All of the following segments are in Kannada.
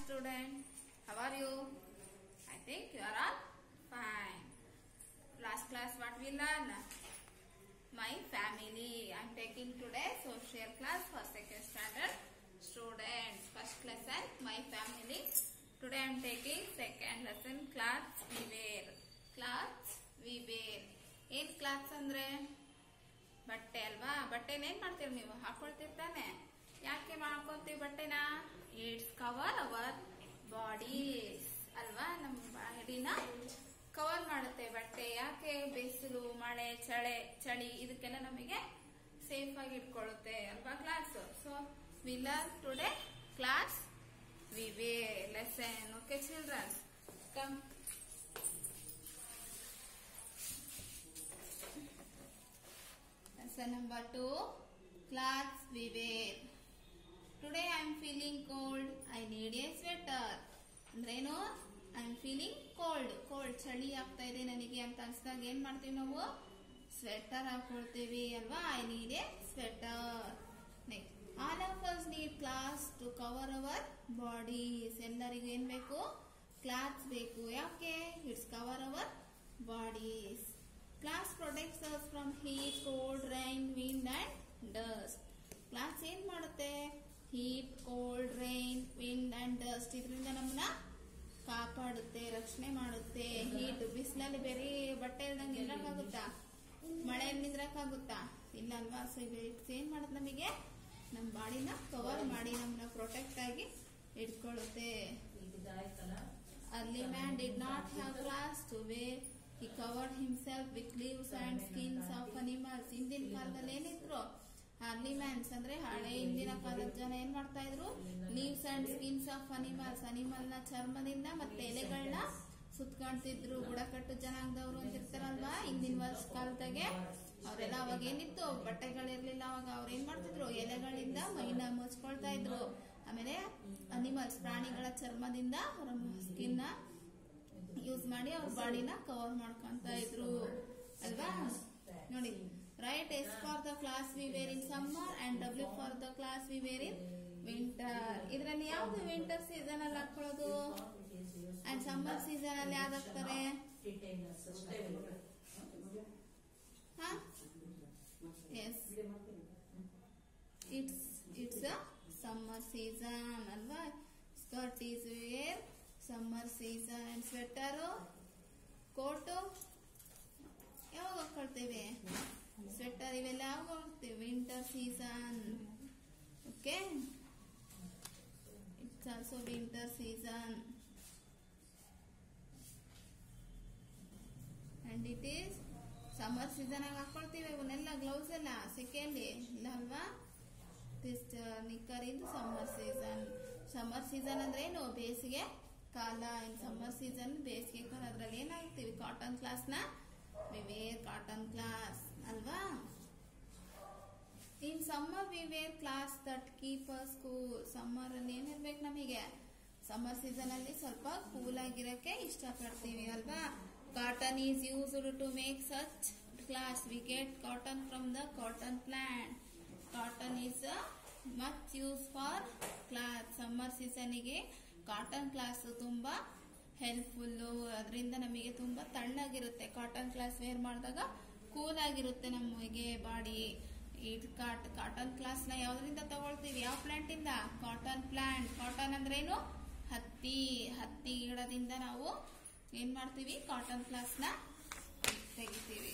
student. How are you? I think you are all fine. Last class what we learn? My family. I am taking today social class for second standard students. First lesson my family. Today I am taking second lesson clothes we wear. Clothes we wear. ಏನ್ ಕ್ಲಾತ್ಸ್ ಅಂದ್ರೆ ಬಟ್ಟೆ ಅಲ್ವಾ ಬಟ್ಟೆನ ಏನ್ ಮಾಡ್ತೀರಿ ನೀವು ಹಾಕೊಳ್ತಿರ್ತಾನೆ ಯಾಕೆ ಮಾಡ್ಕೊಂತೀವಿ ಬಟ್ಟೆನ ಇಟ್ಸ್ ಕವರ್ ಅವರ್ ಬಾಡೀಸ್ ಅಲ್ವಾ ನಮ್ಮ ಬಾಡಿನ ಕವರ್ ಮಾಡುತ್ತೆ ಬಟ್ಟೆ ಯಾಕೆ ಬಿಸಿಲು ಮಳೆ ಚಳೆ ಚಳಿ ಇದಕ್ಕೆಲ್ಲ ನಮಗೆ ಸೇಫ್ ಆಗಿ ಇಟ್ಕೊಳ್ಳುತ್ತೆ ಅಲ್ವಾ clothes so we learn today clothes we wear lesson okay childrens come Lesson number two, clothes we wear. Today I am feeling cold. I need a sweater. ಅಂದ್ರೇನು I am feeling cold cold ಚಳಿ ಆಗ್ತಾ ಇದೆ ನನಗೆ ಅಂತ ಅನ್ಸ್ದಾಗ ಏನ್ ಮಾಡ್ತೀವಿ ನಾವು ಸ್ವೆಟರ್ ಹಾಕೊಳ್ತೀವಿ ಅಲ್ವಾ I need a sweater next all of us need clothes to cover our bodies ಎಲ್ಲರಿಗೂ ಏನ್ ಬೇಕು ಕ್ಲಾತ್ಸ್ ಬೇಕು ಯಾಕೆ it's cover our bodies clothes protects us from heat cold rain wind and dust clothes ಏನ್ ಮಾಡುತ್ತೆ heat cold rain wind and dust ಇದರಿಂದ ನಮ್ಮನ್ನ ಕಾಪಾಡುತ್ತೆ ರಕ್ಷಣೆ ಮಾಡುತ್ತೆ ಹೀಟ್ ಬಿಸಿಲಲ್ಲಿ ಬೇರೆ ಬಟ್ಟೆ ಇಲ್ದಂಗೆ ನಿಂದ್ರಕ್ಕಾಗುತ್ತಾ ಮಳೆಯಲ್ಲಿ ನಿಂದ್ರಕ್ಕಾಗುತ್ತಾ ಇಲ್ಲ ಅಲ್ವಾ ಸೊ ಇಟ್ಸ್ ಏನ್ ಮಾಡುತ್ತೆ ನಮಗೆ ನಮ್ಮ ಬಾಡಿನ ಕವರ್ ಮಾಡಿ ನಮ್ಮನ್ನ ಪ್ರೊಟೆಕ್ಟ್ ಆಗಿ ಇಟ್ಕೊಳ್ಳುತ್ತೆ Early man did not have clothes to wear. He covered himself with leaves and skins of animals. ಹಿಂದಿನ ಕಾಲದಲ್ಲಿ ಏನಿದ್ರು ಅರ್ಲಿ ಮ್ಯಾನ್ಸ್ ಅಂದ್ರೆ ಹಳೆ ಹಿಂದಿನ ಕಾಲದ ಜನ ಏನ್ ಮಾಡ್ತಾ ಇದ್ರು leaves and skins of animals animal ನ ಚರ್ಮದಿಂದ ಮತ್ತೆ ಎಲೆಗಳನ್ನ ಸುತ್ಕೊಂತಿದ್ರು ಬುಡಕಟ್ಟು ಜನಾಂಗದವರು ಅಂತ ಇರ್ತಾರಲ್ವಾ ಹಿಂದಿನ ವರ್ಷ ಕಾಲದಾಗೆ ಅವರೆಲ್ಲ ಅವಾಗ ಏನಿತ್ತು ಬಟ್ಟೆಗಳಿರ್ಲಿಲ್ಲ ಅವಾಗ ಅವ್ರು ಏನ್ ಮಾಡ್ತಿದ್ರು ಎಲೆಗಳಿಂದ ಮೈನ ಮುಚ್ಕೊಳ್ತಾ ಇದ್ರು ಆಮೇಲೆ ಅನಿಮಲ್ಸ್ ಪ್ರಾಣಿಗಳ ಚರ್ಮದಿಂದ ಅವರ ಸ್ಕಿನ್ ನ ಯೂಸ್ ಮಾಡಿ ಅವ್ರ ಬಾಡಿನ ಕವರ್ ಮಾಡ್ಕೊಂತ ಇದ್ರು ಅಲ್ವಾ ನೋಡಿ right S for the clothes we wear in summer and W for the clothes we wear in winter ಇದರಲ್ಲಿ ಯಾವ್ದು ವಿಂಟರ್ ಸೀಸನ್ ಅಲ್ಲಿ ಹಾಕೊಳ್ಳೋದು ಅಂಡ್ ಸಮ್ಮರ್ ಸೀಸನ್ ಅಲ್ಲಿ ಯಾವ್ದು ಹಾಕ್ತಾರೆ ಹಾ yes it's it's a summer season ಅಲ್ವಾ skirt is wear summer season and sweater coat ಯಾವಾಗ ಹಾಕೊಳ್ತೇವೆ ಸ್ವೆಟರ್ ಇವೆಲ್ಲ ಯಾವಾಗ ಹಾಕ್ತೇವೆ winter season okay it's also winter season and it is summer season ಆಗಿ ಹಾಕೊಳ್ತೀವಿ ಇವನ್ನೆಲ್ಲ ಗ್ಲೌಸ್ ಎಲ್ಲ ಸೆಕೆಯಲ್ಲಿ ಇಲ್ಲ ಅಲ್ವಾ this knicker in summer season summer season ಅಂದ್ರೆ ಏನು ಬೇಸಿಗೆ ಕಾಲ ಇನ್ ಸಮ್ಮರ್ ಸೀಸನ್ ಬೇಸಿಗೆ ಕಾಲ ಅದ್ರಲ್ಲಿ ಏನಾಗ್ತೀವಿ ಕಾಟನ್ ಕ್ಲಾಸ್ ನ ವಿ ವೇರ್ ಕಾಟನ್ ಕ್ಲಾಸ್ ಅಲ್ವಾ in summer we wear clothes that keep us cool summer ಅಲ್ಲಿ ಏನಿರ್ಬೇಕು ನಮಗೆ ಸಮ್ಮರ್ ಸೀಸನ್ ಅಲ್ಲಿ ಸ್ವಲ್ಪ ಕೂಲ್ ಆಗಿರಕ್ಕೆ ಇಷ್ಟಪಡ್ತೀವಿ ಅಲ್ವಾ cotton is used to make such clothes we get cotton from the cotton plant cotton is much use for cloth summer ಸೀಸನ್ಗೆ ಕಾಟನ್ ಕ್ಲಾಸ್ ತುಂಬಾ ಹೆಲ್ಪ್ಫುಲ್ ಅದರಿಂದ ನಮಗೆ ತುಂಬಾ ತಣ್ಣಗಿರುತ್ತೆ ಕಾಟನ್ ಕ್ಲಾಸ್ ವೇರ್ ಮಾಡಿದಾಗ ಕೂಲ್ ಆಗಿರುತ್ತೆ ನಮಗೆ ಬಾಡಿ ಈ ಕಾಟ್ ಕಾಟನ್ ಕ್ಲಾಸ್ ನ ಯಾವ್ದ್ರಿಂದ ತಗೊಳ್ತೀವಿ ಯಾವ ಪ್ಲಾಂಟ್ ಇಂದ ಕಾಟನ್ ಪ್ಲಾಂಟ್ ಕಾಟನ್ ಅಂದ್ರೇನು ಹತ್ತಿ ಹತ್ತಿ ಗಿಡದಿಂದ ನಾವು ಏನ್ ಮಾಡ್ತೀವಿ ಕಾಟನ್ ಕ್ಲಾಸ್ ನ ತೆಗಿತೀವಿ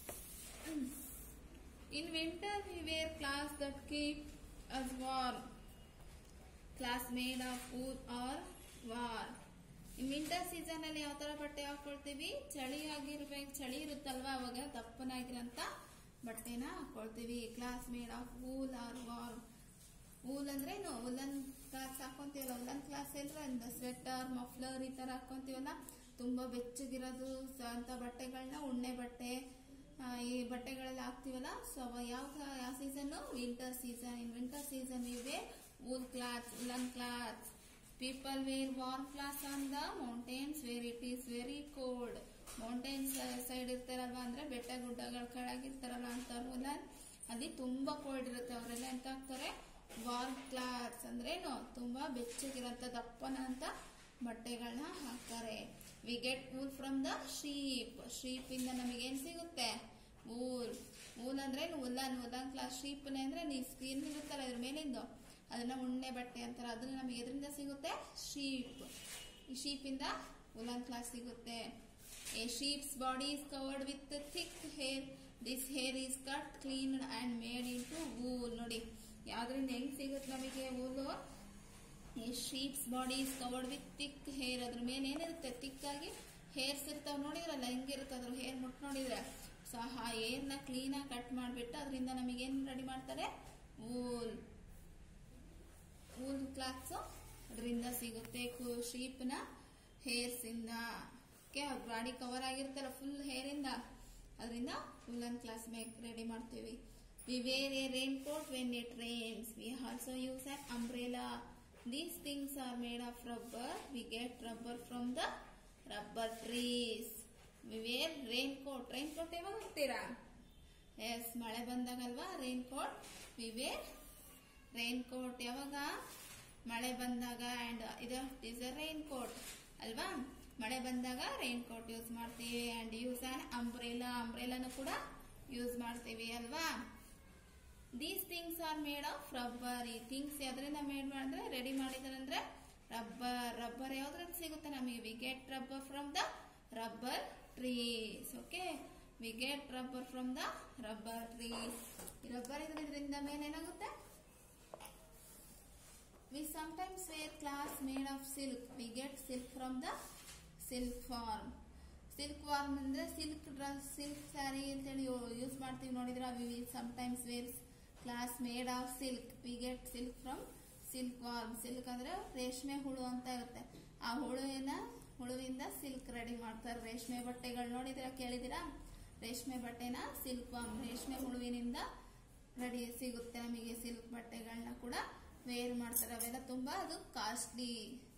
in winter we wear clothes that keep us warm clothes made of wool or war in winter season ಅಲ್ಲಿ ಯಾವ ತರ ಬಟ್ಟೆ ಹಾಕೊಳ್ತೀವಿ ಚಳಿ ಆಗಿರ್ಬೇಕು ಚಳಿ ಇರುತ್ತಲ್ವಾ ಅವಾಗ ದಪ್ಪನಾಗಿರಂತ ಬಟ್ಟೆನ ಹಾಕೊಳ್ತೀವಿ clothes made of wool or war wool ಅಂದ್ರೆ ಏನು ಉಲ್ಲನ್ ಕ್ಲಾಸ್ ಹಾಕೊಂತೀವಲ್ಲ ಉಲ್ಲನ್ ಕ್ಲಾಸ್ ಅಂದ್ರೆ ಸ್ವೆಟರ್ ಮಫ್ಲರ್ ಈ ತರ ಹಾಕೊಂತೀವಲ್ಲ ತುಂಬಾ ಬೆಚ್ಚಗಿರೋದು ಅಂತ ಬಟ್ಟೆಗಳನ್ನ ಉಣ್ಣೆ ಬಟ್ಟೆ ಈ ಬಟ್ಟೆಗಳೆಲ್ಲ ಹಾಕ್ತಿವಲ್ಲ ಸೊ ಯಾವ ಯಾವ season winter season in winter season ಇವೆ wool cloth woollen cloth people wear warm clothes on the mountains where it is very cold mountains side ಇರ್ತಾರಲ್ವಾ ಅಂದ್ರೆ ಬೆಟ್ಟ ಗುಡ್ಡಗಳ ಕೆಳಗಿರ್ತಾರಲ್ಲ ಅಂತ ಉಲ್ಲನ್ ಅಲ್ಲಿ ತುಂಬಾ ಕೋಲ್ಡ್ ಇರುತ್ತೆ ಅವರೆಲ್ಲ ಎಂತ ಹಾಕ್ತಾರೆ ವಾರ್ಮ್ ಕ್ಲಾತ್ಸ್ ಅಂದ್ರೇನು ತುಂಬಾ ಬೆಚ್ಚಗಿರಂತ ದಪ್ಪನ ಅಂತ ಬಟ್ಟೆಗಳನ್ನ ಹಾಕ್ತಾರೆ we get wool from the sheep sheep ಇಂದ ನಮಗೆ ಏನ್ ಸಿಗುತ್ತೆ ವೂಲ್ ವೂಲ್ ಅಂದ್ರೆ ಉಲ್ಲನ್ ಉಲ್ಲನ್ ಕ್ಲಾಸ್ ಶೀಪ್ನೆ ಅಂದ್ರೆ ನೀವು ಸ್ಕ್ರೀನ್ ಸಿಗುತ್ತಲ್ಲ ಇದ್ರ ಮೇಲಿಂದು ಅದನ್ನ ಉಣ್ಣೆ ಬಟ್ಟೆ ಅಂತಾರೆ ಅದನ್ನ ನಮಗೆ ಎದರಿಂದ ಸಿಗುತ್ತೆ ಶೀಪ್ ಈ ಶೀಪ್ ಇಂದ ಉಲನ್ ಕ್ಲಾಸ್ ಸಿಗುತ್ತೆ a sheep's body is covered with thick hair this hair is cut clean and made into wool ವೂಲ್ ನೋಡಿ ಯಾವ್ದ್ರಿಂದ ಹೆಂಗ್ ಸಿಗುತ್ತೆ ನಮಗೆ ವೂಲು ಈ sheep's body is covered with thick hair ಅದ್ರ ಮೇಲೆ ಏನಿರುತ್ತೆ ಥಿಕ್ ಆಗಿ ಹೇರ್ಸ್ ಇರ್ತಾವ ನೋಡಿದ್ರಲ್ಲ ಹೆಂಗಿರುತ್ತೆ ಅದ್ರ ಹೇರ್ ಮುಟ್ ನೋಡಿದ್ರೆ ಸೊ ಆ ಹೇರ್ನ ಕ್ಲೀನ್ ಆಗಿ ಕಟ್ ಮಾಡಿಬಿಟ್ಟು ಅದರಿಂದ ನಮಗೆ ಏನ್ ರೆಡಿ ಮಾಡ್ತಾರೆ ವೂಲ್ ವೂಲ್ ಕ್ಲಾತ್ಸ್ ಅದರಿಂದ ಸಿಗುತ್ತೆ ಶೀಪ್ನ ಹೇರ್ಸ್ ಇಂದ ಓಕೆ ಅವ್ರ ಬಾಡಿ ಕವರ್ ಆಗಿರ್ತಲ್ಲ ಫುಲ್ ಹೇರ್ ಇಂದ ಅದರಿಂದ ವೂಲನ್ ಕ್ಲಾಸ್ ಮೇಕ್ ರೆಡಿ ಮಾಡ್ತೀವಿ we wear a raincoat when it rains we also use an umbrella these things are made of rubber we get rubber from the rubber trees we wear raincoat raincoat ಯಾವಾಗ ಹೋಗ್ತೀರಾ ಎಸ್ ಮಳೆ ಬಂದಾಗಲ್ವಾ raincoat we wear raincoat ಯಾವಾಗ ಮಳೆ ಬಂದಾಗ ಅಂಡ್ ಇದು ಇಸ್ ಅ ರೈನ್ ಕೋಟ್ ಅಲ್ವಾ ಮಳೆ ಬಂದಾಗ ರೈನ್ ಕೋಟ್ ಯೂಸ್ ಮಾಡ್ತೀವಿ ಅಂಡ್ ಯೂಸ್ ಆನ್ ಅಂಬ್ರೆಲಾ ಅಂಬ್ರೆಲಾನು ಕೂಡ ಯೂಸ್ ಮಾಡ್ತೀವಿ ಅಲ್ವಾ these things are made of rubber ಈ ಥಿಂಗ್ಸ್ ಯಾವ್ದ್ರಿಂದ ಮೇಡ್ ಮಾಡಿದ್ರೆ ರೆಡಿ ಮಾಡಿದಾರೆ ಅಂದ್ರೆ ರಬ್ಬರ್ ರಬ್ಬರ್ ಯಾವ್ದ್ರಿಂದ ಸಿಗುತ್ತೆ ನಮಗೆ we get rubber from the rubber trees okay we get rubber from the rubber trees rubber ಇದರಿಂದ ಮೇಲೆ ಏನಾಗುತ್ತೆ We sometimes wear cloths made of silk. We get silk from the silk farm. Silkworm ಅಂದ್ರೆ ಸಿಲ್ಕ್ ಡ್ರೆಸ್ ಸಿಲ್ಕ್ ಸ್ಯಾರಿ ಅಂತೇಳಿ ಯೂಸ್ ಮಾಡ್ತೀವಿ ನೋಡಿದ್ರ we sometimes wears clothes made of silk we get silk from silkworm silk ಅಂದ್ರೆ ರೇಷ್ಮೆ ಹುಳು ಅಂತ ಇರುತ್ತೆ ಆ ಹುಳುವಿನ ಹುಳುವಿಂದ ಸಿಲ್ಕ್ ರೆಡಿ ಮಾಡ್ತಾರೆ ರೇಷ್ಮೆ ಬಟ್ಟೆಗಳು ನೋಡಿದಿರ ಕೇಳಿದಿರಾ ರೇಷ್ಮೆ ಬಟ್ಟೆನ ಸಿಲ್ಕ್ ವಾರ್ಮ್ ರೇಷ್ಮೆ ಹುಳುವಿನಿಂದ ರೆಡಿ ಸಿಗುತ್ತೆ ನಮಗೆ ಸಿಲ್ಕ್ ಬಟ್ಟೆಗಳನ್ನ ಕೂಡ ವೇರ್ ಮಾಡ್ತಾರೆ ಅವೆಲ್ಲ ತುಂಬಾ ಅದು costly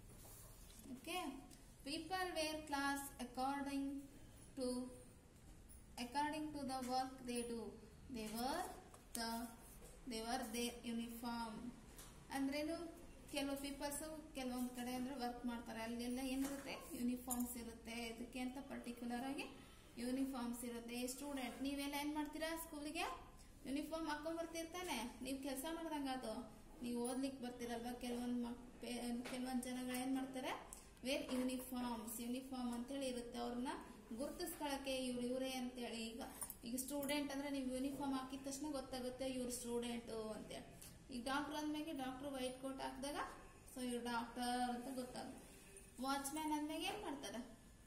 okay people wear clothes according to according to the work they do they wear the they wear their uniform ಅಂದ್ರೇನು ಕೆಲವು ಪೀಪಲ್ಸ್ ಕೆಲವೊಂದು ಕಡೆ ಅಂದ್ರೆ ವರ್ಕ್ ಮಾಡ್ತಾರೆ ಅಲ್ಲೆಲ್ಲ ಏನಿರುತ್ತೆ ಯೂನಿಫಾರ್ಮ್ಸ್ ಇರುತ್ತೆ ಇದಕ್ಕೆ ಅಂತ ಪರ್ಟಿಕ್ಯುಲರ್ ಆಗಿ ಯೂನಿಫಾರ್ಮ್ಸ್ ಇರುತ್ತೆ ಸ್ಟೂಡೆಂಟ್ ನೀವೆಲ್ಲ ಏನ್ ಮಾಡ್ತೀರಾ ಸ್ಕೂಲಿಗೆ ಯೂನಿಫಾರ್ಮ್ ಹಾಕೊಂಡ್ ಬರ್ತಿರ್ತಾನೆ ನೀವು ಕೆಲಸ ಮಾಡ್ದಂಗ ಅದು ನೀವು ಓದ್ಲಿಕ್ಕೆ ಬರ್ತಿರಲ್ವಾ ಕೆಲವೊಂದು ಮಕ್ ಕೆಲವೊಂದು ಜನಗಳು ಏನ್ ಮಾಡ್ತಾರೆ ವೇರ್ ಯೂನಿಫಾರ್ಮ್ಸ್ ಯೂನಿಫಾರ್ಮ್ ಅಂತೇಳಿ ಇರುತ್ತೆ ಅವ್ರನ್ನ ಗುರ್ತಿಸ್ಕೊಳಕ್ಕೆ ಇವ್ರು ಇವರೇ ಅಂತೇಳಿ ಈಗ ಈಗ ಸ್ಟೂಡೆಂಟ್ ಅಂದ್ರೆ ನೀವು ಯೂನಿಫಾರ್ಮ್ ಹಾಕಿದ ತಕ್ಷಣ ಗೊತ್ತಾಗುತ್ತೆ ಇವ್ರು ಸ್ಟೂಡೆಂಟ್ ಅಂತೇಳಿ ಈಗ ಡಾಕ್ಟರ್ ಅಂದ್ಮೇಲೆ ಡಾಕ್ಟರ್ ವೈಟ್ ಕೋಟ್ ಹಾಕಿದಾಗ ಸೊ ಇವ್ರು ಡಾಕ್ಟರ್ ಅಂತ ಗೊತ್ತಾಗುತ್ತೆ ವಾಚ್ಮ್ಯಾನ್ ಅಂದ್ಮೇಲೆ ಏನ್ ಮಾಡ್ತಾರೆ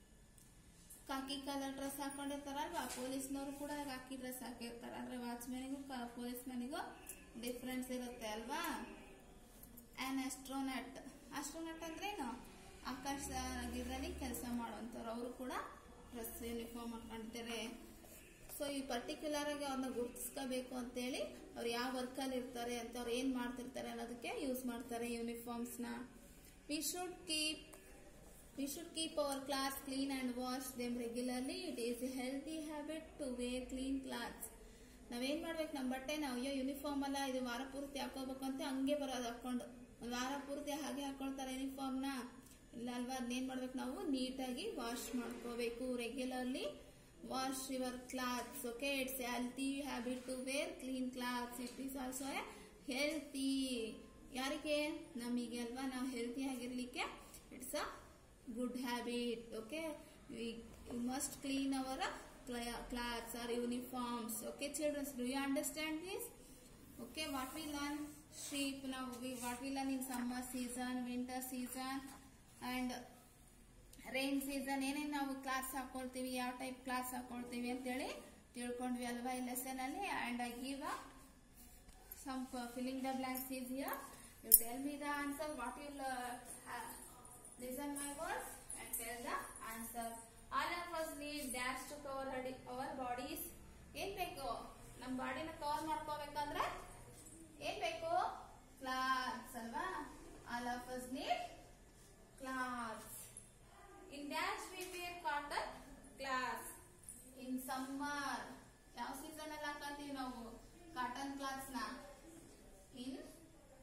ಕಾಕಿ ಕಲರ್ ಡ್ರೆಸ್ ಹಾಕೊಂಡಿರ್ತಾರಲ್ವಾ ಪೊಲೀಸ್ನವರು ಕೂಡ ಕಾಕಿ ಡ್ರೆಸ್ ಹಾಕಿರ್ತಾರೆ ಆದ್ರೆ ವಾಚ್ಮ್ಯಾನಿಗೂ ಪೊಲೀಸ್ ಮ್ಯಾನಿಗೂ ಡಿಫ್ರೆನ್ಸ್ ಇರುತ್ತೆ ಅಲ್ವಾ ಆನ್ ಆಸ್ಟ್ರೋನಟ್ ಆಸ್ಟ್ರೋನಟ್ ಅಂದ್ರೇನು ಆಕಾಶ ಇದರಲ್ಲಿ ಕೆಲಸ ಮಾಡುವಂಥವ್ರು ಅವರು ಕೂಡ ಡ್ರೆಸ್ ಯೂನಿಫಾರ್ಮ್ ಹಾಕೊಂಡಿರ್ತಾರೆ ಸೊ ಈ ಪರ್ಟಿಕ್ಯುಲರ್ ಆಗಿ ಅವ್ರನ್ನ ಗುರ್ತಿಸ್ಕೋಬೇಕು ಅಂತೇಳಿ ಅವ್ರು ಯಾವ ವರ್ಕಲ್ಲಿ ಇರ್ತಾರೆ ಅಂತ ಅವ್ರು ಏನ್ ಮಾಡ್ತಿರ್ತಾರೆ ಅನ್ನೋದಕ್ಕೆ ಯೂಸ್ ಮಾಡ್ತಾರೆ ಯೂನಿಫಾರ್ಮ್ಸ್ನ we should keep We should keep our clothes clean and wash them regularly. It is a healthy habit to wear clean clothes. ನಾವೇನ್ ಮಾಡ್ಬೇಕು ನಮ್ಮ ಬಟ್ಟೆ ನಾವು ಅಯ್ಯೋ ಯೂನಿಫಾರ್ಮ್ ಅಲ್ಲ ಇದು ವಾರ ಪೂರ್ತಿ ಹಾಕೋಬೇಕು ಅಂತ ಹಂಗೆ ಬರೋದು ಹಾಕೊಂಡು ಒಂದು ವಾರ ಪೂರ್ತಿ ಹಾಗೆ ಹಾಕೊಳ್ತಾರೆ ಯೂನಿಫಾರ್ಮ್ನ ಇಲ್ಲ ಅಲ್ವಾ ಅದನ್ನೇನ್ ಮಾಡ್ಬೇಕು ನಾವು ನೀಟಾಗಿ ವಾಶ್ ಮಾಡ್ಕೋಬೇಕು regularly wash your clothes okay it's healthy habit to wear clean clothes it is also a healthy ಯಾರಿಗೆ ನಮಗೆ ಅಲ್ವಾ ನಾವು ಹೆಲ್ತಿ ಆಗಿರ್ಲಿಕ್ಕೆ it's a good habit okay we, we must clean our uh, cla- clothes or uniforms okay children do you understand this okay what we learn sheep now we what we learn in summer season winter season and rain season ಏನೇನು ನಾವು ಕ್ಲಾಸ್ ಹಾಕೊಳ್ತೀವಿ ಯಾವ ಟೈಪ್ ಕ್ಲಾಸ್ ಹಾಕೊಳ್ತೀವಿ ಅಂತೇಳಿ ತಿಳ್ಕೊಂಡ್ವಿ ಅಲ್ವಾ ಈ ಲೆಸನ್ ಅಲ್ಲಿ and I give some filling the blanks is here you tell me the answer what you listen my words and tell the answer. All of us need dash to cover our- our bodies. ಏನ್ ಬೇಕು ನಮ್ ಬಾಡಿನ ಕವರ್ ಮಾಡ್ಕೋಬೇಕಂದ್ರೆ ಏನ್ ಬೇಕು ಕ್ಲಾತ್ಸ್ ಅಲ್ವಾ all of us need clothes in dash we wear cotton clothes in summer ಯಾವ ಸೀಸನ್ ಅಲ್ಲಿ ಹಾಕಂತೀವಿ ನಾವು ಕಾಟನ್ ಕ್ಲಾತ್ಸ್ ನ ಇನ್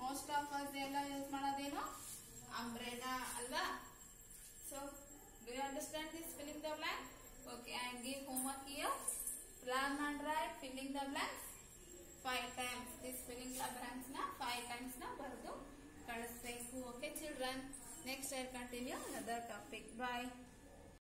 ಮೋಸ್ಟ್ ಆಫ್ ಅಸ್ ಎಲ್ಲ ಯೂಸ್ ಮಾಡೋದೇನು ಅಂಬ್ರೆಲಾ ಅಲ್ವಾ so do you understand this filling the blank okay I give homework here plan and write filling the blanks five times this filling the blanks ನ ಫೈವ್ ಟೈಮ್ಸ್ ನ ಬರೆದು ಕಳಿಸ್ಬೇಕು okay children next I continue other topic bye